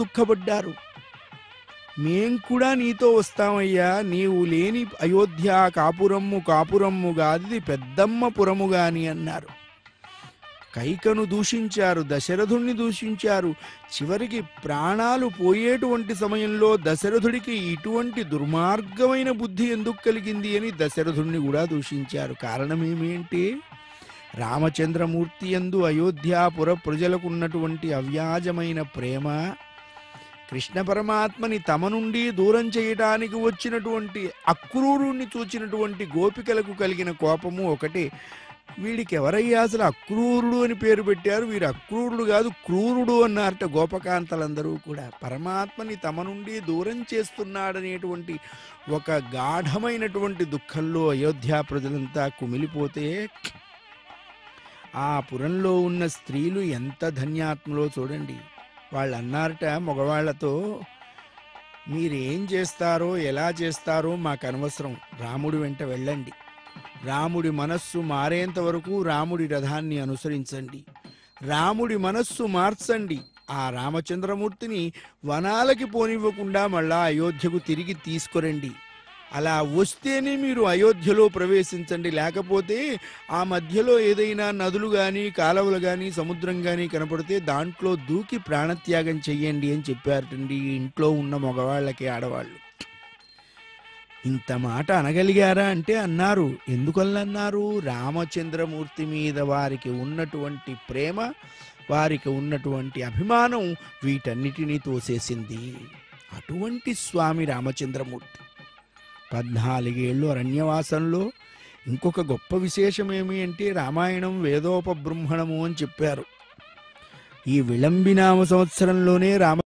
దుఃఖపడ్డారు మేం కూడా నీతో వస్తామయ్యా నీవు లేని అయోధ్య కాపురమ్ము కాపురమ్ము గాది పెద్దమ్మ పురము గాని అన్నారు కైకను దూషించారు దశరథుణ్ణి దూషించారు చివరికి ప్రాణాలు పోయేటువంటి సమయంలో దశరథుడికి ఇటువంటి దుర్మార్గమైన బుద్ధి ఎందుకు కలిగింది అని దశరథుణ్ణి కూడా దూషించారు కారణమేమేంటి రామచంద్రమూర్తి యందు అయోధ్యాపుర ప్రజలకు ఉన్నటువంటి అవ్యాజమైన ప్రేమ కృష్ణ పరమాత్మని తమ నుండి దూరం చేయటానికి వచ్చినటువంటి అక్రూరుణ్ణి చూచినటువంటి గోపికలకు కలిగిన కోపము ఒకటే వీడికి ఎవరయ్యా అసలు అక్రూరుడు అని పేరు పెట్టారు వీరు అక్రూరుడు కాదు క్రూరుడు అన్నారట గోపకాంతలందరూ కూడా పరమాత్మని తమ నుండి దూరం చేస్తున్నాడనేటువంటి ఒక గాఢమైనటువంటి దుఃఖంలో అయోధ్య ప్రజలంతా కుమిలిపోతే ఆ పురంలో ఉన్న స్త్రీలు ఎంత ధన్యాత్మలో చూడండి వాళ్ళు అన్నారట మగవాళ్లతో మీరేం చేస్తారో ఎలా చేస్తారో మాకు అనవసరం రాముడి వెంట వెళ్ళండి రాముడి మనస్సు మారేంత వరకు రాముడి రథాన్ని అనుసరించండి రాముడి మనస్సు మార్చండి ఆ రామచంద్రమూర్తిని వనాలకి పోనివ్వకుండా మళ్ళా అయోధ్యకు తిరిగి తీసుకురండి అలా వస్తేనే మీరు అయోధ్యలో ప్రవేశించండి లేకపోతే ఆ మధ్యలో ఏదైనా నదులు కానీ కాలువలు కానీ సముద్రం కానీ కనపడితే దాంట్లో దూకి ప్రాణత్యాగం చెయ్యండి అని చెప్పారటండి ఈ ఇంట్లో ఉన్న మగవాళ్ళకి ఆడవాళ్ళు ఇంత మాట అనగలిగారా అంటే అన్నారు ఎందుకల్లా అన్నారు రామచంద్రమూర్తి మీద వారికి ఉన్నటువంటి ప్రేమ వారికి ఉన్నటువంటి అభిమానం వీటన్నిటినీ తోసేసింది అటువంటి స్వామి రామచంద్రమూర్తి పద్నాలుగేళ్ళు అరణ్యవాసంలో ఇంకొక గొప్ప విశేషం ఏమి అంటే రామాయణం వేదోపబృంహణము అని చెప్పారు ఈ విళంబినామ సంవత్సరంలోనే రామ